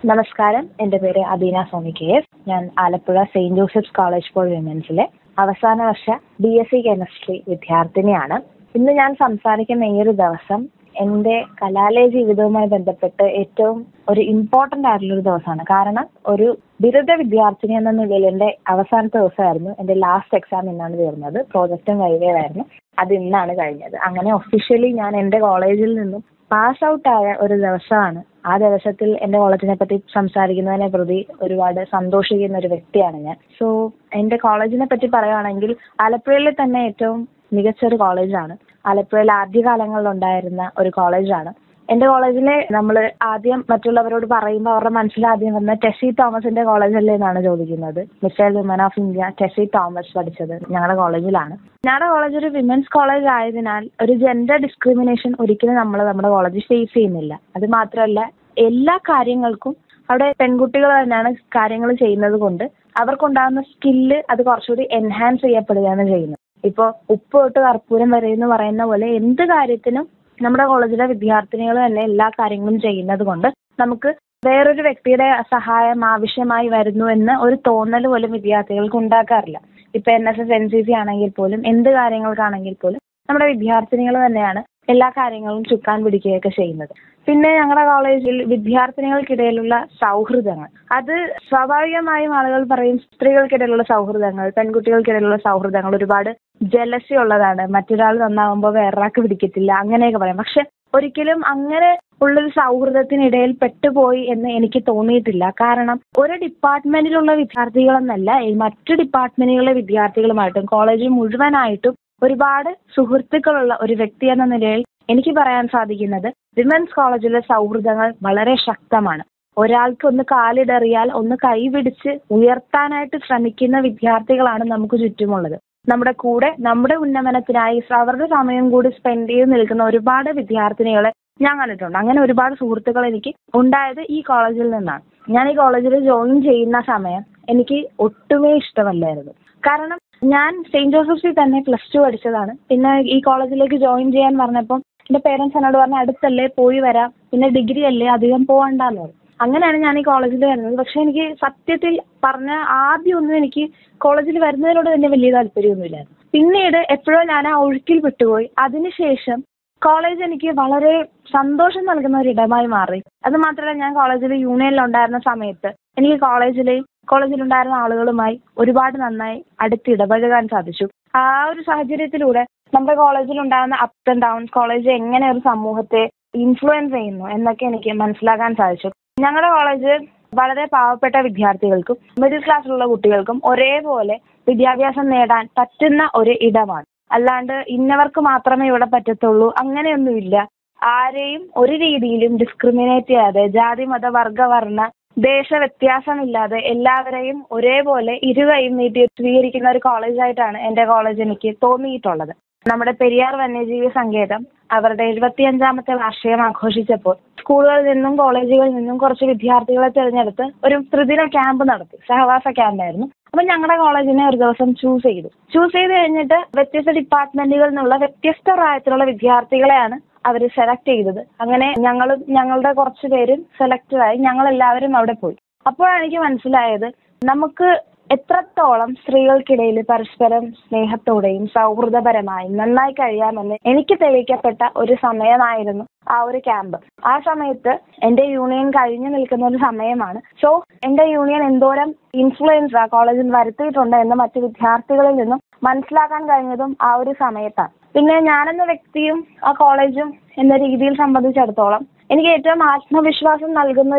നമസ്കാരം എൻ്റെ പേര് അബീന സോണി കെ എസ് ഞാൻ Alappuzha Saint Joseph's college for വിമൻസിലെ അവസാന വർഷ ബി എസ് സി കെമിസ്ട്രി വിദ്യാർത്ഥിനിയാണ് ഇന്ന് ഞാൻ സംസാരിക്കുന്ന ഈ ഒരു ദിവസം എൻ്റെ കലാലയ ജീവിതവുമായി ബന്ധപ്പെട്ട് ഏറ്റവും ഒരു ഇമ്പോർട്ടൻ്റ് ആയിട്ടുള്ള ഒരു ദിവസമാണ് കാരണം ഒരു ബിരുദ വിദ്യാർത്ഥിനി എന്ന നിലയിൽ എൻ്റെ അവസാനത്തെ ദിവസമായിരുന്നു എൻ്റെ ലാസ്റ്റ് എക്സാം ഇന്നാണ് തീർന്നത് പ്രോജക്റ്റും വൈവേവായിരുന്നു അത് ഇന്നാണ് കഴിഞ്ഞത് അങ്ങനെ ഒഫീഷ്യലി ഞാൻ എൻ്റെ കോളേജിൽ നിന്നും പാസ് ഔട്ട് ആയ ഒരു ദിവസമാണ് ആ ദിവസത്തിൽ എൻ്റെ കോളേജിനെ പറ്റി സംസാരിക്കുന്നതിനെ പ്രതി ഒരുപാട് സന്തോഷിക്കുന്ന ഒരു വ്യക്തിയാണ് ഞാൻ സോ എൻ്റെ കോളേജിനെ പറ്റി പറയുകയാണെങ്കിൽ ആലപ്പുഴയിലെ തന്നെ ഏറ്റവും മികച്ച ഒരു കോളേജാണ് ആലപ്പുഴയിൽ ആദ്യകാലങ്ങളിൽ ഉണ്ടായിരുന്ന ഒരു കോളേജാണ് എൻ്റെ കോളേജിലെ നമ്മൾ ആദ്യം മറ്റുള്ളവരോട് പറയുമ്പോൾ അവരുടെ മനസ്സിൽ ആദ്യം വന്ന ടെസി തോമസിന്റെ കോളേജല്ലേ എന്നാണ് ചോദിക്കുന്നത് missile women of India Tessy Thomas പഠിച്ചത് ഞങ്ങളുടെ കോളേജിലാണ് ഞങ്ങളുടെ കോളേജ് ഒരു വിമൻസ് കോളേജ് ആയതിനാൽ ഒരു ജെൻഡർ ഡിസ്ക്രിമിനേഷൻ ഒരിക്കലും നമ്മൾ നമ്മുടെ കോളേജിൽ ഫേസ് ചെയ്യുന്നില്ല അത് മാത്രമല്ല എല്ലാ കാര്യങ്ങൾക്കും അവിടെ പെൺകുട്ടികൾ തന്നെയാണ് കാര്യങ്ങൾ ചെയ്യുന്നത് കൊണ്ട് അവർക്കുണ്ടാകുന്ന സ്കില്ല് അത് കുറച്ചുകൂടി എൻഹാൻസ് ചെയ്യപ്പെടുകയാണ് ചെയ്യുന്നത് ഇപ്പോൾ ഉപ്പ് തൊട്ട് കർപ്പൂരം വരെ എന്ന് പറയുന്ന പോലെ എന്ത് കാര്യത്തിനും നമ്മുടെ കോളേജിലെ വിദ്യാർത്ഥിനികൾ തന്നെ എല്ലാ കാര്യങ്ങളും ചെയ്യുന്നത് കൊണ്ട് നമുക്ക് വേറൊരു വ്യക്തിയുടെ സഹായം ആവശ്യമായി വരുന്നു എന്ന് ഒരു തോന്നൽ പോലും വിദ്യാർത്ഥികൾക്ക് ഉണ്ടാക്കാറില്ല ഇപ്പൊ N S S N C C ആണെങ്കിൽ പോലും എന്ത് കാര്യങ്ങൾക്കാണെങ്കിൽ പോലും നമ്മുടെ വിദ്യാർത്ഥിനികൾ തന്നെയാണ് എല്ലാ കാര്യങ്ങളും ചുക്കാൻ പിടിക്കുകയൊക്കെ ചെയ്യുന്നത് പിന്നെ ഞങ്ങളുടെ കോളേജിൽ വിദ്യാർത്ഥിനികൾക്കിടയിലുള്ള സൗഹൃദങ്ങൾ അത് സ്വാഭാവികമായും ആളുകൾ പറയും സ്ത്രീകൾക്കിടയിലുള്ള സൗഹൃദങ്ങൾ പെൺകുട്ടികൾക്കിടയിലുള്ള സൗഹൃദങ്ങൾ ഒരുപാട് ജലസി ഉള്ളതാണ് മറ്റൊരാൾ നന്നാവുമ്പോൾ വേറൊരാൾക്ക് പിടിക്കത്തില്ല അങ്ങനെയൊക്കെ പറയാം പക്ഷെ ഒരിക്കലും അങ്ങനെ ഉള്ളൊരു സൗഹൃദത്തിനിടയിൽ പെട്ടുപോയി എന്ന് എനിക്ക് തോന്നിയിട്ടില്ല കാരണം ഒരു ഡിപ്പാർട്ട്മെന്റിലുള്ള വിദ്യാർത്ഥികളെന്നല്ല ഈ മറ്റു ഡിപ്പാർട്ട്മെന്റുകളിലെ വിദ്യാർത്ഥികളുമായിട്ടും കോളേജ് മുഴുവനായിട്ടും ഒരുപാട് സുഹൃത്തുക്കളുള്ള ഒരു വ്യക്തി എന്ന നിലയിൽ എനിക്ക് പറയാൻ സാധിക്കുന്നത് വിമൻസ് കോളേജിലെ സൗഹൃദങ്ങൾ വളരെ ശക്തമാണ് ഒരാൾക്ക് ഒന്ന് കാലിടറിയാൽ ഒന്ന് കൈപിടിച്ച് ഉയർത്താനായിട്ട് ശ്രമിക്കുന്ന വിദ്യാർത്ഥികളാണ് നമുക്ക് ചുറ്റുമുള്ളത് നമ്മുടെ കൂടെ നമ്മുടെ ഉന്നമനത്തിനായി അവരുടെ സമയം കൂടി സ്പെൻഡ് ചെയ്ത് നിൽക്കുന്ന ഒരുപാട് വിദ്യാർത്ഥിനികളെ ഞാൻ കണ്ടിട്ടുണ്ട് അങ്ങനെ ഒരുപാട് സുഹൃത്തുക്കൾ എനിക്ക് ഉണ്ടായത് ഈ കോളേജിൽ നിന്നാണ് ഞാൻ ഈ കോളേജിൽ ജോയിൻ ചെയ്യുന്ന സമയം എനിക്ക് ഒട്ടുമേ ഇഷ്ടമല്ലായിരുന്നു കാരണം ഞാൻ സെയിന്റ് ജോസഫ്സിൽ തന്നെ പ്ലസ് ടു പഠിച്ചതാണ് പിന്നെ ഈ കോളേജിലേക്ക് ജോയിൻ ചെയ്യാൻ പറഞ്ഞപ്പം എൻ്റെ പേരൻസ് എന്നോട് പറഞ്ഞ അടുത്തല്ലേ പോയി വരാം പിന്നെ ഡിഗ്രി അല്ലേ അധികം പോകണ്ടെന്ന് പറഞ്ഞു അങ്ങനെയാണ് ഞാൻ ഈ കോളേജിൽ വരുന്നത് പക്ഷെ എനിക്ക് സത്യത്തിൽ പറഞ്ഞ ആദ്യമൊന്നും എനിക്ക് കോളേജിൽ വരുന്നതിനോട് തന്നെ വലിയ താല്പര്യമൊന്നുമില്ലായിരുന്നു പിന്നീട് എപ്പോഴോ ഞാൻ ആ ഒഴുക്കിൽ വിട്ടുപോയി അതിനുശേഷം കോളേജ് എനിക്ക് വളരെ സന്തോഷം നൽകുന്ന ഒരു ഇടമായി മാറി അത് മാത്രമല്ല ഞാൻ കോളേജിൽ യൂണിയനിൽ ഉണ്ടായിരുന്ന സമയത്ത് എനിക്ക് കോളേജിലെയും കോളേജിലുണ്ടായിരുന്ന ആളുകളുമായി ഒരുപാട് നന്നായി അടുത്ത് ഇടപഴകാൻ സാധിച്ചു ആ ഒരു സാഹചര്യത്തിലൂടെ നമ്മുടെ കോളേജിൽ ഉണ്ടാകുന്ന അപ്സ് ആൻഡ് ഡൗൺസ് കോളേജ് എങ്ങനെ ഒരു സമൂഹത്തെ ഇൻഫ്ലുവൻസ് ചെയ്യുന്നു എന്നൊക്കെ എനിക്ക് മനസ്സിലാക്കാൻ സാധിച്ചു ഞങ്ങളുടെ കോളേജ് വളരെ പാവപ്പെട്ട വിദ്യാർത്ഥികൾക്കും മിഡിൽ ക്ലാസ്സിലുള്ള കുട്ടികൾക്കും ഒരേപോലെ വിദ്യാഭ്യാസം നേടാൻ പറ്റുന്ന ഒരു ഇടമാണ് അല്ലാണ്ട് ഇന്നവർക്ക് മാത്രമേ ഇവിടെ പറ്റത്തുള്ളൂ അങ്ങനെയൊന്നുമില്ല ആരെയും ഒരു രീതിയിലും ഡിസ്ക്രിമിനേറ്റ് ചെയ്യാതെ ജാതി മത വർഗ വർണ്ണ ദേശ വ്യത്യാസമില്ലാതെ എല്ലാവരെയും ഒരേപോലെ ഇരുകൈയും നീട്ടി സ്വീകരിക്കുന്ന ഒരു കോളേജായിട്ടാണ് എൻ്റെ കോളേജ് എനിക്ക് തോന്നിയിട്ടുള്ളത് നമ്മുടെ പെരിയാർ വന്യജീവി സങ്കേതം അവരുടെ എഴുപത്തിയഞ്ചാമത്തെ വാർഷികം ആഘോഷിച്ചപ്പോൾ സ്കൂളുകളിൽ നിന്നും കോളേജുകളിൽ നിന്നും കുറച്ച് വിദ്യാർത്ഥികളെ തിരഞ്ഞെടുത്ത് ഒരു ത്രിദിന ക്യാമ്പ് നടത്തി സഹവാസ ക്യാമ്പായിരുന്നു അപ്പൊ ഞങ്ങളുടെ കോളേജിനെ ഒരു ദിവസം ചൂസ് ചെയ്തു ചൂസ് ചെയ്ത് കഴിഞ്ഞിട്ട് വ്യത്യസ്ത ഡിപ്പാർട്ട്മെന്റുകളിൽ നിന്നുള്ള വ്യത്യസ്ത പ്രായത്തിലുള്ള വിദ്യാർത്ഥികളെയാണ് അവർ സെലക്ട് ചെയ്തത് അങ്ങനെ ഞങ്ങളും ഞങ്ങളുടെ കുറച്ച് പേരും സെലക്റ്റഡ് ആയി ഞങ്ങൾ എല്ലാവരും അവിടെ പോയി അപ്പോഴാണ് എനിക്ക് മനസ്സിലായത് നമുക്ക് എത്രത്തോളം സ്ത്രീകൾക്കിടയിൽ പരസ്പരം സ്നേഹത്തോടെയും സൗഹൃദപരമായും നന്നായി കഴിയാമെന്ന് എനിക്ക് തെളിയിക്കപ്പെട്ട ഒരു സമയമായിരുന്നു ആ ഒരു ക്യാമ്പ് ആ സമയത്ത് എൻ്റെ യൂണിയൻ കഴിഞ്ഞു നിൽക്കുന്ന ഒരു സമയമാണ് സോ എൻ്റെ യൂണിയൻ എന്തോരം ഇൻഫ്ലുവൻസ് ആ കോളേജിൽ വരുത്തിയിട്ടുണ്ട് എന്ന് മറ്റു വിദ്യാർത്ഥികളിൽ നിന്നും മനസ്സിലാക്കാൻ കഴിഞ്ഞതും ആ ഒരു സമയത്താണ് പിന്നെ ഞാനെന്ന വ്യക്തിയും ആ കോളേജും എന്ന രീതിയിൽ സംബന്ധിച്ചിടത്തോളം എനിക്ക് ഏറ്റവും ആത്മവിശ്വാസം നൽകുന്ന